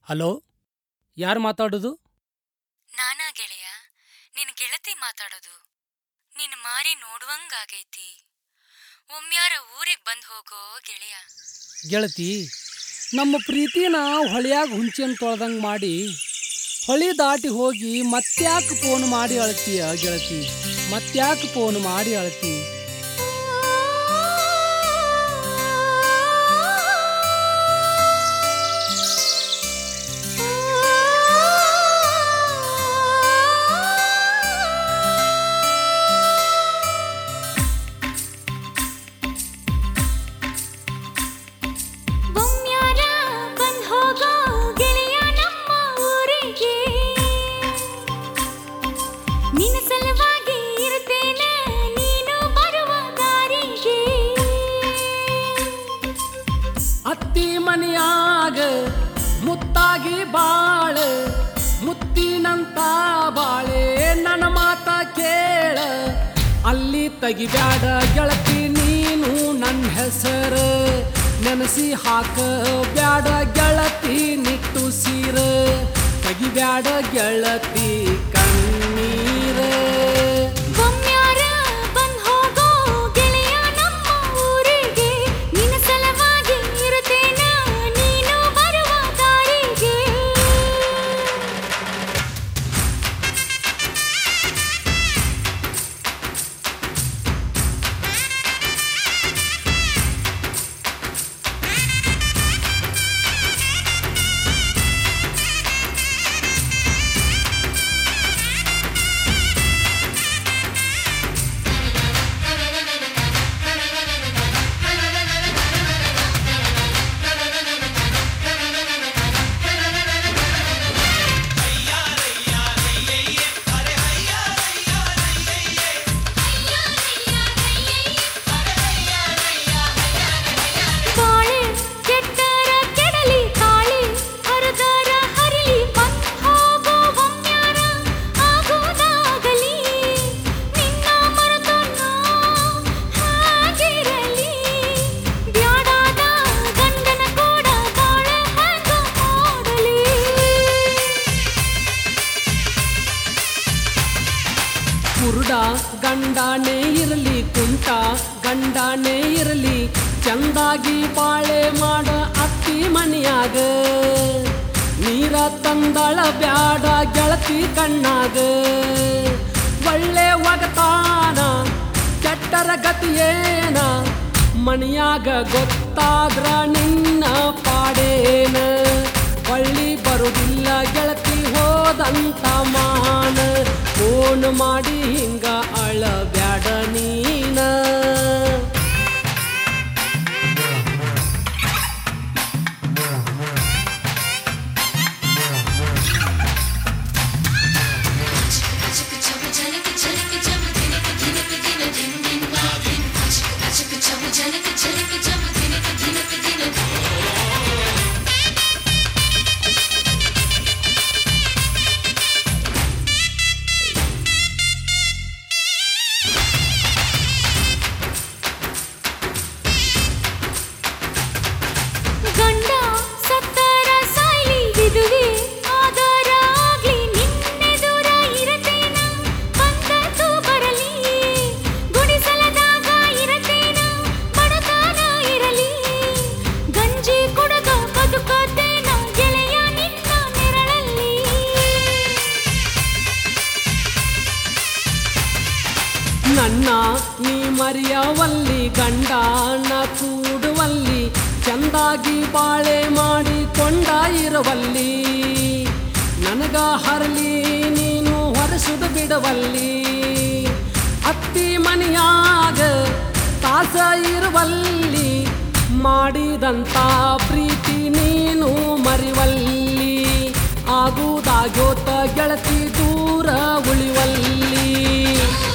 hello ಯಾರು ಮಾತಾಡೋದು ನಾನಾ ಗೆಳೆಯ ನಿನ್ ಗೆಳತಿ ಮಾತಾಡೋದು ನಿನ್ ಮಾರಿ ನೋಡುವಂಗಾಗೈತಿ ಒಮ್ಯಾರ ಊರಿಗ್ ಬಂದ್ ಹೋಗೋ ಗೆಳೆಯ ಗೆಳತಿ ನಮ್ಮ ಪ್ರೀತಿನ ಹೊಳ್ಯಾಗ ಹುಂಚಿನ ತೊಳ್ದಂಗೆ ಮಾಡಿ ಹೊಳಿ ದಾಟಿ ಹೋಗಿ ಮತ್ತ್ಯಾಕೆ ಫೋನ್ ಮಾಡಿ ಅಳ್ತೀಯ ಗೆಳತಿ ಮತ್ತ್ಯಾಕೆ ಫೋನ್ ಮಾಡಿ ಅಳ್ತಿ ಒಮ್ಯಾರ ಬಂದ್ ಹೋಗೋ ಗೆಳೆಯ ನಮ್ಮ ಊರಿಗೆ ನಿನ್ನ ಸಲುವಾಗಿ ಇರುತ್ತೇನೆ ನೀನು ಬರುವ ದಾರಿಗೆ ಅತ್ತಿ ಮನೆಯಾಗ ಮುತ್ತಾಗಿ ಬಾಳ ಮುತ್ತಿನಂತ ಬಾಳೆ ನನ್ನ ಮಾತ ಕೇಳ ಅಲ್ಲಿ ತೆಗಿಬ್ಯಾಡ ಗೆಳತಿ ನೀನು ನನ್ನ ಹೆಸರ ನೆನಸಿ ಹಾಕ ಬ್ಯಾಡ ಗೆಳತಿ ನಿಟ್ಟುಸಿರ ತೆಗಿಬ್ಯಾಡ ಗೆಳತಿ ಕಣ್ಣೀರ ಒಮ್ಯಾರ ಬಂದ್ ಹೋಗೋ ಗೆಳೆಯ ನಮ್ಮ ಊರಿಗೆ ನಿನ್ನ ಸಲುವಾಗಿ ಇರುತ್ತೇನ ನೀನು ಬರುವ ದಾರಿಗೆ ಬಾಳೆ ಕೆಟ್ಟರ ಕೆಡಲಿ ತಾಳಿ ಹರದರ ಹರಿಲಿ ಬಂದ್ ಹೋಗೋ ಒಮ್ಯಾರ ಆಗೋದಾಗಲಿ ನಿನ್ನ ಮರೆತು ನಾ ಹಾಗಿರಲಿ ಬ್ಯಾಡಾದ ಗಂಡನ ಕೂಡ ಬಾಳೆ ಹ್ಯಾಂಗ ಮಾಡಲಿ ಕುರುಡ ಗಂಡಾನೇ ಇರಲಿ ಕುಂಟ ಗಂಡಾನೇ ಇರಲಿ ಚಂದಾಗಿ ಬಾಳೆ ಮಾಡ ಅತ್ತಿ ಮನೆಯಾಗ ನೀರ ತಂದಳ ಬ್ಯಾಡ ಗೆಳತಿ ಕಣ್ಣಾಗ ಒಳ್ಳೆ ಒಗತಾನ ಕೆಟ್ಟರ ಗತಿಯೇನ ಮಣಿಯಾಗ ಗೊತ್ತಾದ್ರ ನಿನ್ನ ಪಾಡೇನ ಹೊಳ್ಳಿ ಬರುದಿಲ್ಲ ಗೆಳತಿ ಹೋದಂತ ಮಾನ ಫೋನ್ ಮಾಡಿ ಹಿಂಗ ಅಳಬ್ಯಾಡ ನೀನ ಗಂಡ ಸತ್ತರ ಸಾಯ್ಲಿ ವಿದುವೆ ಆದರ ಆಗ್ಲಿ ನಿನ್ನೆದುರ ಇರತೇನ ಬಂದತು ಬರಲಿ ಗುಡಿಸಲದಾಗ ಇರತೇನ ಬಡತನ ಇರಲಿ ಗಂಜಿ ಕುಡದ ಬದುಕತೇನ ಗೆಳೆಯ ನಿನ್ನ ನೆರಳಲ್ಲಿ ನನ್ನ ನೀ ಮರೆಯವಲ್ಲಿ ಗಂಡನ ಕೂಡುವಲ್ಲಿ ಚಂದಾಗಿ ಬಾಳೆ ಮಾಡಿಕೊಂಡ ಇರುವಲ್ಲಿ ನನಗ ಹರಲಿ ನೀನು ಹೊರಸುದು ಬಿಡುವಲ್ಲಿ ಅತ್ತಿ ಮನೆಯಾಗ ತಾಸ ಇರುವಲ್ಲಿ ಮಾಡಿದಂತ ಪ್ರೀತಿ ನೀನು ಮರಿವಲ್ಲಿ ಆಗುದಾಗ್ಯೋತ ಗೆಳತಿ ದೂರ ಉಳಿವಲ್ಲಿ